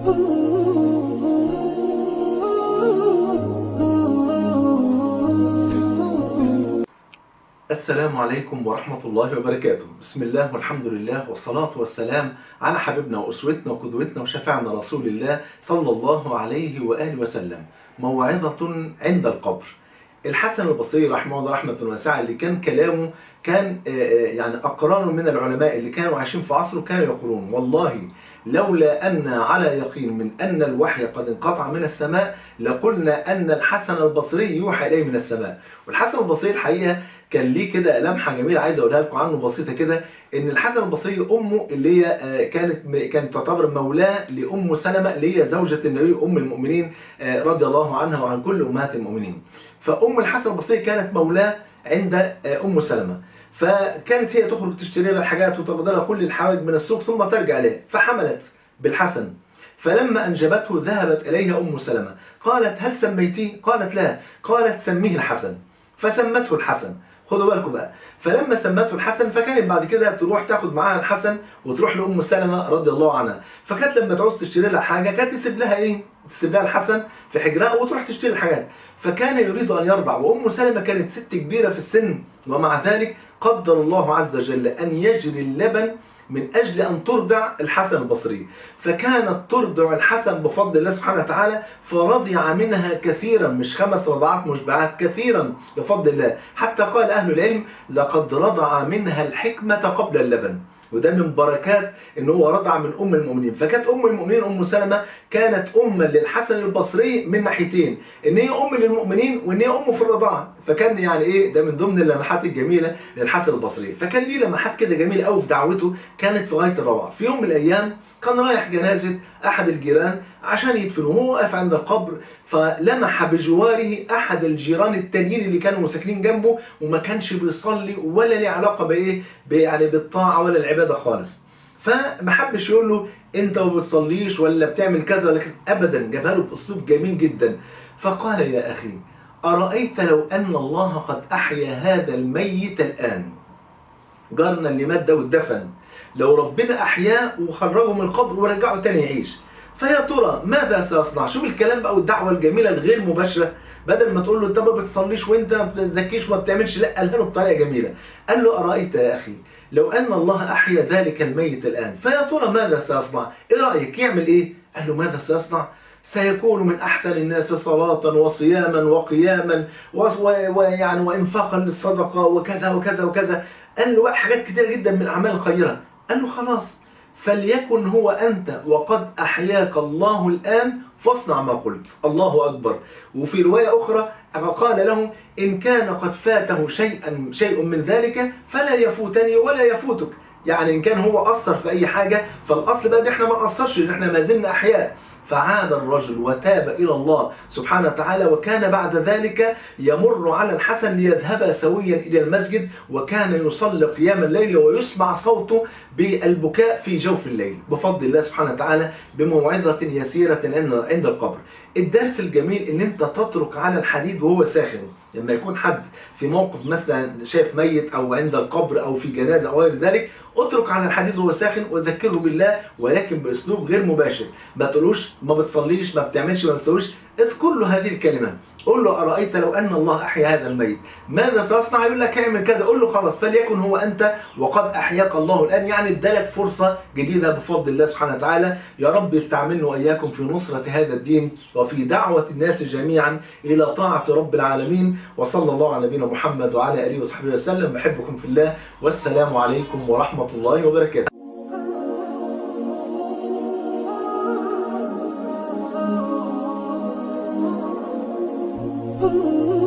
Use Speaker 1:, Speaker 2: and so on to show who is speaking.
Speaker 1: السلام عليكم ورحمة الله وبركاته بسم الله والحمد لله والصلاة والسلام على حبيبنا وأسوتنا وقدوتنا وشفعنا رسول الله صلى الله عليه وآله وسلم موعظة عند القبر الحسن البصري رحمه الله رحمة واسعة اللي كان كلامه كان يعني أقران من العلماء اللي كانوا عايشين في عصره كانوا يقولون والله لولا أن على يقين من أن الوحي قد انقطع من السماء لقلنا أن الحسن البصري يوحى إليه من السماء والحسن البصري الحقيقة كان ليه كده لمحة جميلة عايز أقولها لكم عنه بسيطة كده إن الحسن البصري أمه اللي هي كانت كانت تعتبر مولاه لأم سلمة اللي هي زوجة النبي أم المؤمنين رضي الله عنها وعن كل أمهات المؤمنين فأم الحسن البصري كانت مولاه عند أم سلمة فكانت هي تخرج تشتري لها الحاجات وتقضي لها كل الحوائج من السوق ثم ترجع له فحملت بالحسن فلما أنجبته ذهبت إليها أم سلمة قالت هل سميتيه؟ قالت لا قالت سميه الحسن فسمته الحسن خدوا بالكم بقى فلما سمته الحسن فكانت بعد كده تروح تاخد معاها الحسن وتروح لأم سلمة رضي الله عنها فكانت لما تعوز تشتري لها حاجة كانت تسيب لها ايه تسيب لها الحسن في حجرها وتروح تشتري الحاجات فكان يريد أن يرضع وأم سلمة كانت ست كبيرة في السن ومع ذلك قدر الله عز وجل أن يجري اللبن من أجل أن ترضع الحسن البصري فكانت ترضع الحسن بفضل الله سبحانه وتعالى فرضع منها كثيرا مش خمس رضعات مشبعات كثيرا بفضل الله حتى قال أهل العلم لقد رضع منها الحكمة قبل اللبن وده من بركات ان هو رضع من ام المؤمنين فكانت ام المؤمنين ام سلمة كانت اما للحسن البصري من ناحيتين ان هي ام للمؤمنين وان هي ام في الرضاعه فكان يعني ايه ده من ضمن اللمحات الجميله للحسن البصري فكان ليه لمحات كده جميله قوي في دعوته كانت في غايه الروعه في يوم من الايام كان رايح جنازه احد الجيران عشان يدفنوه هو واقف عند القبر فلمح بجواره احد الجيران التانيين اللي كانوا ساكنين جنبه وما كانش بيصلي ولا ليه علاقه بايه يعني بالطاعه ولا العباده خالص فما حبش يقول له انت ما بتصليش ولا بتعمل كذا ولا كذا ابدا جابها له باسلوب جميل جدا فقال يا اخي ارايت لو ان الله قد احيا هذا الميت الان جارنا اللي مات ده واتدفن لو ربنا احياه وخرجه من القبر ورجعه تاني يعيش فيا ترى ماذا سيصنع شوف الكلام بقى والدعوه الجميله الغير مباشره بدل ما تقول له انت ما بتصليش وانت ما بتزكيش وما بتعملش لا قالها له بطريقه جميله قال له ارايت يا اخي لو ان الله احيا ذلك الميت الان فيا ترى ماذا سيصنع ايه رايك يعمل ايه قال له ماذا سيصنع سيكون من أحسن الناس صلاة وصياما وقياما ويعني وإنفاقا للصدقة وكذا وكذا وكذا قال له حاجات كتير جدا من الأعمال الخيرة قال له خلاص فليكن هو أنت وقد أحياك الله الآن فاصنع ما قلت الله أكبر وفي رواية أخرى قال له إن كان قد فاته شيئا شيء من ذلك فلا يفوتني ولا يفوتك يعني إن كان هو أثر في أي حاجة فالأصل بقى إحنا ما نأثرش إن إحنا ما زلنا أحياء فعاد الرجل وتاب إلى الله سبحانه وتعالى وكان بعد ذلك يمر على الحسن ليذهب سويا إلى المسجد وكان يصلي قيام الليل ويسمع صوته بالبكاء في جوف الليل بفضل الله سبحانه وتعالى بموعظة يسيرة عند القبر الدرس الجميل ان انت تترك على الحديد وهو ساخن لما يكون حد في موقف مثلا شايف ميت او عند القبر او في جنازة او غير ذلك اترك على الحديد وهو ساخن وذكره بالله ولكن باسلوب غير مباشر ما تقولوش ما بتصليش ما بتعملش ما بتسويش اذكر له هذه الكلمات قول له أرأيت لو أن الله أحيا هذا الميت ماذا تصنع يقول لك اعمل كذا قول له خلاص فليكن هو أنت وقد أحياك الله الآن يعني ادالك فرصة جديدة بفضل الله سبحانه وتعالى يا رب يستعملنا وإياكم في نصرة هذا الدين وفي دعوة الناس جميعا إلى طاعة رب العالمين وصلى الله على نبينا محمد وعلى آله وصحبه وسلم بحبكم في الله والسلام عليكم ورحمة الله وبركاته
Speaker 2: Ooh.